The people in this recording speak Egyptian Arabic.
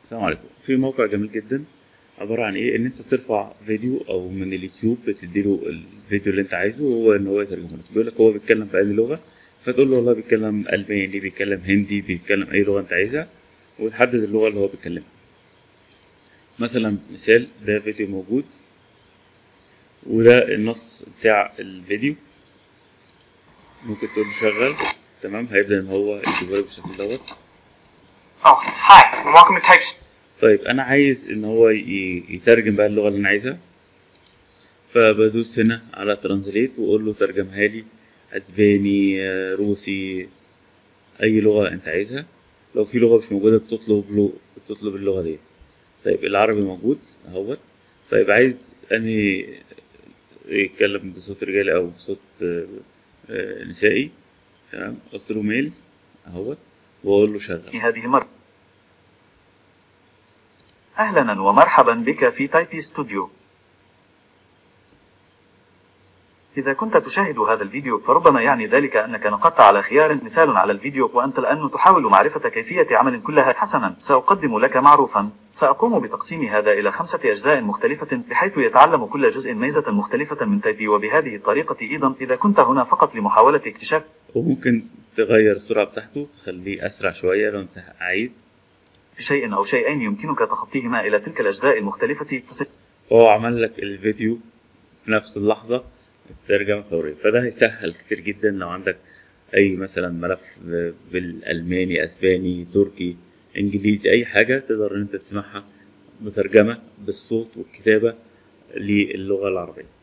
السلام عليكم في موقع جميل جدا عبارة عن ايه ان انت ترفع فيديو او من اليوتيوب بتديله الفيديو اللي انت عايزه وهو ان هو يترجمه لك بيقول لك هو بيتكلم بأي لغة فتقول له والله بيتكلم ألماني بيتكلم هندي بيتكلم أي لغة انت عايزها وتحدد اللغة اللي هو بيتكلمها مثلا مثال ده فيديو موجود وده النص بتاع الفيديو ممكن تقول له شغل تمام هيبدأ ان هو يجيبه لك بالشكل دوت Oh, hi, and welcome to Types. طيب انا عايز ان هو ي- يترجم بقى اللغه اللي انا عايزها فبدوس هنا على ترانزليت واقول له ترجمها لي اسباني آه، روسي اي لغه انت عايزها لو في لغه مش موجوده بتطلب له بتطلب اللغه دي طيب العربي موجود اهوت طيب عايز انهي يتكلم بصوت رجالي او بصوت آه، آه، نسائي تمام قلت له ميل اهوت واقول له شغل هذه المرة أهلا ومرحبا بك في تايبي ستوديو إذا كنت تشاهد هذا الفيديو فربما يعني ذلك أنك نقضت على خيار مثال على الفيديو وأنت الآن تحاول معرفة كيفية عمل كلها حسنا سأقدم لك معروفا سأقوم بتقسيم هذا إلى خمسة أجزاء مختلفة بحيث يتعلم كل جزء ميزة مختلفة من تايبي وبهذه الطريقة أيضا إذا كنت هنا فقط لمحاولة اكتشاف وممكن تغير السرعة بتاعته تخليه أسرع شوية لو أنت عايز شيء أو شيئين يمكنك تخطيهما إلى تلك الأجزاء المختلفة فس... فهو عمل لك الفيديو في نفس اللحظة الترجمة فورية فده هيسهل كتير جدا لو عندك أي مثلا ملف بالألماني أسباني تركي إنجليزي أي حاجة تقدر إن أنت تسمعها مترجمة بالصوت والكتابة للغة العربية